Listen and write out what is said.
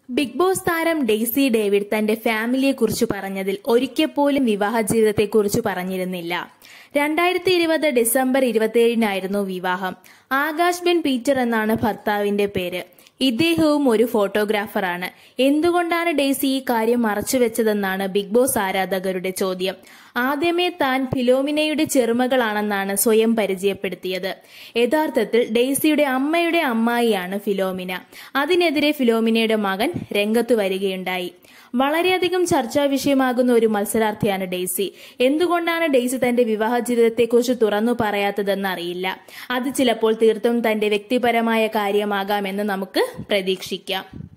big Boss താരം ഡെയ്സി ഡേവിഡ് തന്റെ ഫാമിലിയെ കുറിച്ച് പറഞ്ഞതിൽ ഒരിക്കൽ പോലും വിവാഹ ജീവിതത്തെക്കുറിച്ച് പറഞ്ഞിരുന്നില്ല രണ്ടായിരത്തി ഇരുപത് ഡിസംബർ ഇരുപത്തിയേഴിനായിരുന്നു വിവാഹം ആകാശ് ബെൻ പീറ്റർ എന്നാണ് ഭർത്താവിന്റെ പേര് ഇദ്ദേഹവും ഒരു ഫോട്ടോഗ്രാഫറാണ് എന്തുകൊണ്ടാണ് ഡെയ്സി ഈ കാര്യം മറച്ചുവെച്ചതെന്നാണ് ബിഗ് ബോസ് ആരാധകരുടെ ചോദ്യം ആദ്യമേ താൻ ഫിലോമിനയുടെ ചെറുമകളാണെന്നാണ് സ്വയം പരിചയപ്പെടുത്തിയത് യഥാർത്ഥത്തിൽ ഡെയ്സിയുടെ അമ്മയുടെ അമ്മായിയാണ് ഫിലോമിന അതിനെതിരെ ഫിലോമിനയുടെ മകൻ രംഗത്തു വരികയുണ്ടായി വളരെയധികം ചർച്ചാ വിഷയമാകുന്ന ഒരു മത്സരാർത്ഥിയാണ് ഡെയ്സി എന്തുകൊണ്ടാണ് ഡെയ്സി തന്റെ വിവാഹ ജീവിതത്തെക്കുറിച്ച് തുറന്നു പറയാത്തതെന്ന് അറിയില്ല അത് ചിലപ്പോൾ തീർത്തും തന്റെ വ്യക്തിപരമായ കാര്യമാകാമെന്ന് നമുക്ക് പ്രതീക്ഷിക്കാം